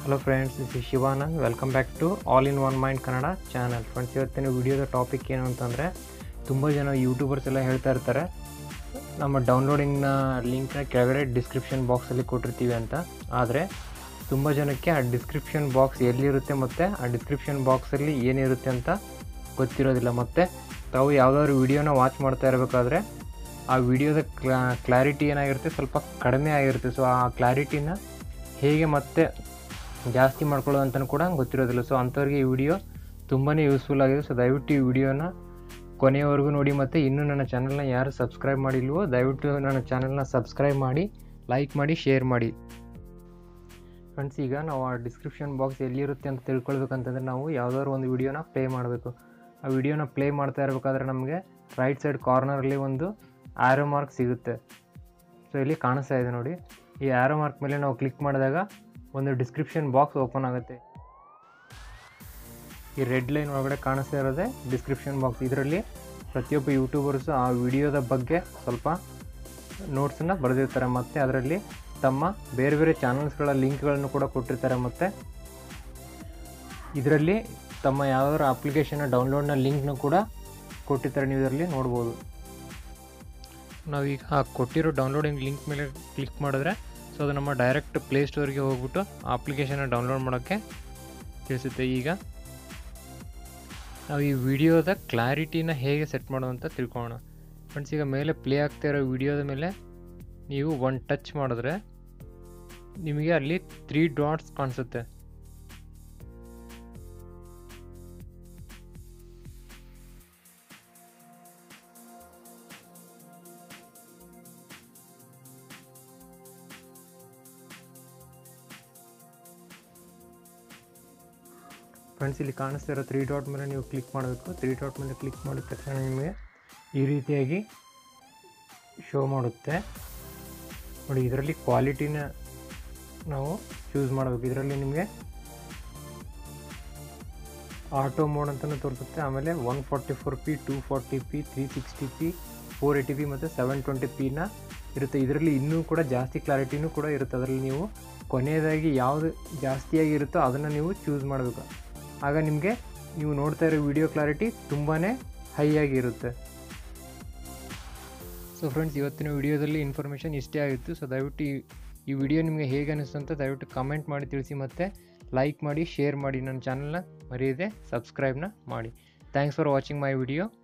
hello friends this is Shivanand welcome back to all in one mind Kannada channel friends ಇವತ್ತಿನ ವಿಡಿಯೋದ topic ಏನು ಅಂತಂದರೆ ತುಂಬ ಜನ ಯೂಟ್ಯೂಬರ್ಸ್ ಎಲ್ಲ ಹೇಳ್ತಾ ಇರ್ತಾರೆ ನಮ್ಮ ಡೌನ್ಲೋಡಿಂಗ್ನ ಲಿಂಕ್ನ ಕೆಳಗಡೆ ಡಿಸ್ಕ್ರಿಪ್ಷನ್ ಬಾಕ್ಸಲ್ಲಿ ಕೊಟ್ಟಿರ್ತೀವಿ ಅಂತ ಆದರೆ ತುಂಬ ಜನಕ್ಕೆ ಆ ಡಿಸ್ಕ್ರಿಪ್ಷನ್ ಬಾಕ್ಸ್ ಎಲ್ಲಿರುತ್ತೆ ಮತ್ತು ಆ ಡಿಸ್ಕ್ರಿಪ್ಷನ್ ಬಾಕ್ಸಲ್ಲಿ ಏನಿರುತ್ತೆ ಅಂತ ಗೊತ್ತಿರೋದಿಲ್ಲ ಮತ್ತು ತಾವು ಯಾವುದಾದ್ರು ವಿಡಿಯೋನ ವಾಚ್ ಮಾಡ್ತಾ ಇರಬೇಕಾದ್ರೆ ಆ ವಿಡಿಯೋದ ಕ್ಲಾ ಕ್ಲಾರಿಟಿ ಏನಾಗಿರುತ್ತೆ ಸ್ವಲ್ಪ ಕಡಿಮೆ ಆಗಿರುತ್ತೆ ಸೊ ಆ ಕ್ಲಾರಿಟಿನ ಹೇಗೆ ಮತ್ತೆ ಜಾಸ್ತಿ ಮಾಡ್ಕೊಳ್ಳೋದು ಅಂತಲೂ ಕೂಡ ಗೊತ್ತಿರೋದಿಲ್ಲ ಸೊ ಅಂಥವ್ರಿಗೆ ಈ ವಿಡಿಯೋ ತುಂಬಾ ಯೂಸ್ಫುಲ್ ಆಗಿದೆ ಸೊ ದಯವಿಟ್ಟು ಈ ವಿಡಿಯೋನ ಕೊನೆಯವರೆಗೂ ನೋಡಿ ಮತ್ತು ಇನ್ನೂ ನನ್ನ ಚಾನಲ್ನ ಯಾರು ಸಬ್ಸ್ಕ್ರೈಬ್ ಮಾಡಿಲ್ವೋ ದಯವಿಟ್ಟು ನನ್ನ ಚಾನಲ್ನ ಸಬ್ಸ್ಕ್ರೈಬ್ ಮಾಡಿ ಲೈಕ್ ಮಾಡಿ ಶೇರ್ ಮಾಡಿ ಫ್ರೆಂಡ್ಸ್ ಈಗ ನಾವು ಆ ಡಿಸ್ಕ್ರಿಪ್ಷನ್ ಬಾಕ್ಸ್ ಎಲ್ಲಿರುತ್ತೆ ಅಂತ ತಿಳ್ಕೊಳ್ಬೇಕಂತಂದರೆ ನಾವು ಯಾವುದಾದ್ರು ಒಂದು ವಿಡಿಯೋನ ಪ್ಲೇ ಮಾಡಬೇಕು ಆ ವಿಡಿಯೋನ ಪ್ಲೇ ಮಾಡ್ತಾ ಇರಬೇಕಾದ್ರೆ ನಮಗೆ ರೈಟ್ ಸೈಡ್ ಕಾರ್ನರಲ್ಲಿ ಒಂದು ಆ್ಯರೋ ಮಾರ್ಕ್ ಸಿಗುತ್ತೆ ಸೊ ಇಲ್ಲಿ ಕಾಣಿಸ್ತಾ ಇದೆ ನೋಡಿ ಈ ಆ್ಯರೋ ಮಾರ್ಕ್ ಮೇಲೆ ನಾವು ಕ್ಲಿಕ್ ಮಾಡಿದಾಗ ಒಂದು ಡಿಸ್ಕ್ರಿಪ್ಷನ್ ಬಾಕ್ಸ್ ಓಪನ್ ಆಗುತ್ತೆ ಈ ರೆಡ್ ಲೈನ್ ಒಳಗಡೆ ಕಾಣಿಸ್ತಾ ಇರೋದೇ ಡಿಸ್ಕ್ರಿಪ್ಷನ್ ಬಾಕ್ಸ್ ಇದರಲ್ಲಿ ಪ್ರತಿಯೊಬ್ಬ ಯೂಟ್ಯೂಬರ್ಸು ಆ ವಿಡಿಯೋದ ಬಗ್ಗೆ ಸ್ವಲ್ಪ ನೋಟ್ಸನ್ನು ಬರೆದಿರ್ತಾರೆ ಮತ್ತು ಅದರಲ್ಲಿ ತಮ್ಮ ಬೇರೆ ಬೇರೆ ಚಾನಲ್ಸ್ಗಳ ಲಿಂಕ್ಗಳನ್ನು ಕೂಡ ಕೊಟ್ಟಿರ್ತಾರೆ ಮತ್ತು ಇದರಲ್ಲಿ ತಮ್ಮ ಯಾವ್ದಾದ್ರು ಅಪ್ಲಿಕೇಶನ್ನ ಡೌನ್ಲೋಡ್ನ ಲಿಂಕ್ನು ಕೂಡ ಕೊಟ್ಟಿರ್ತಾರೆ ನೀವು ಇದರಲ್ಲಿ ನೋಡ್ಬೋದು ನಾವೀಗ ಆ ಕೊಟ್ಟಿರೋ ಡೌನ್ಲೋಡಿಂಗ್ ಲಿಂಕ್ ಮೇಲೆ ಕ್ಲಿಕ್ ಮಾಡಿದ್ರೆ ಸೊ ಅದು ನಮ್ಮ ಡೈರೆಕ್ಟ್ ಪ್ಲೇಸ್ಟೋರ್ಗೆ ಹೋಗ್ಬಿಟ್ಟು ಆ ಅಪ್ಲಿಕೇಶನ್ನ ಡೌನ್ಲೋಡ್ ಮಾಡೋಕ್ಕೆ ತಿಳಿಸುತ್ತೆ ಈಗ ನಾವು ಈ ವಿಡಿಯೋದ ಕ್ಲಾರಿಟಿನ ಹೇಗೆ ಸೆಟ್ ಮಾಡೋದು ಅಂತ ತಿಳ್ಕೊಳ್ಳೋಣ ಫ್ರೆಂಡ್ಸ್ ಈಗ ಮೇಲೆ ಪ್ಲೇ ಆಗ್ತಾ ಇರೋ ವಿಡಿಯೋದ ಮೇಲೆ ನೀವು ಒನ್ ಟಚ್ ಮಾಡಿದ್ರೆ ನಿಮಗೆ ಅಲ್ಲಿ ತ್ರೀ ಡಾಟ್ಸ್ ಕಾಣಿಸುತ್ತೆ ಫ್ರೆಂಡ್ಸ್ ಇಲ್ಲಿ ಕಾಣಿಸ್ತಾ ಇರೋ ತ್ರೀ ಡಾಟ್ ಮೇಲೆ ನೀವು ಕ್ಲಿಕ್ ಮಾಡಬೇಕು ತ್ರೀ ಡಾಟ್ ಮೇಲೆ ಕ್ಲಿಕ್ ಮಾಡಿದ ತಕ್ಷಣ ನಿಮಗೆ ಈ ರೀತಿಯಾಗಿ ಶೋ ಮಾಡುತ್ತೆ ನೋಡಿ ಇದರಲ್ಲಿ ಕ್ವಾಲಿಟಿನ ನಾವು ಚೂಸ್ ಮಾಡಬೇಕು ಇದರಲ್ಲಿ ನಿಮಗೆ ಆಟೋ ಮೋಡ್ ಅಂತಲೂ ತೋರಿಸುತ್ತೆ ಆಮೇಲೆ one forty four P two forty P three sixty P four eighty P ಮತ್ತು ಸೆವೆನ್ ಟ್ವೆಂಟಿ ಪಿನ ಇರುತ್ತೆ ಇದರಲ್ಲಿ ಇನ್ನೂ ಕೂಡ ಜಾಸ್ತಿ ಕ್ಲಾರಿಟಿನೂ ಕೂಡ ಇರುತ್ತೆ ಅದರಲ್ಲಿ ನೀವು ಕೊನೆಯದಾಗಿ ಯಾವುದು ಜಾಸ್ತಿಯಾಗಿ ಇರುತ್ತೋ ಅದನ್ನು ನೀವು ಚೂಸ್ ಮಾಡಬೇಕು ಆಗ ನಿಮಗೆ ನೀವು ನೋಡ್ತಾ ಇರೋ ವಿಡಿಯೋ ಕ್ಲಾರಿಟಿ ತುಂಬಾ ಹೈ ಆಗಿರುತ್ತೆ ಸೊ ಫ್ರೆಂಡ್ಸ್ ಇವತ್ತಿನ ವಿಡಿಯೋದಲ್ಲಿ ಇನ್ಫಾರ್ಮೇಷನ್ ಇಷ್ಟೇ ಆಗಿತ್ತು ಸೊ ದಯವಿಟ್ಟು ಈ ಈ ವಿಡಿಯೋ ನಿಮಗೆ ಹೇಗೆ ಅನಿಸ್ತು ಅಂತ ದಯವಿಟ್ಟು ಕಮೆಂಟ್ ಮಾಡಿ ತಿಳಿಸಿ ಮತ್ತು ಲೈಕ್ ಮಾಡಿ ಶೇರ್ ಮಾಡಿ ನನ್ನ ಚಾನಲ್ನ ಮರೆಯದೆ ಸಬ್ಸ್ಕ್ರೈಬ್ನ ಮಾಡಿ thanks for watching my video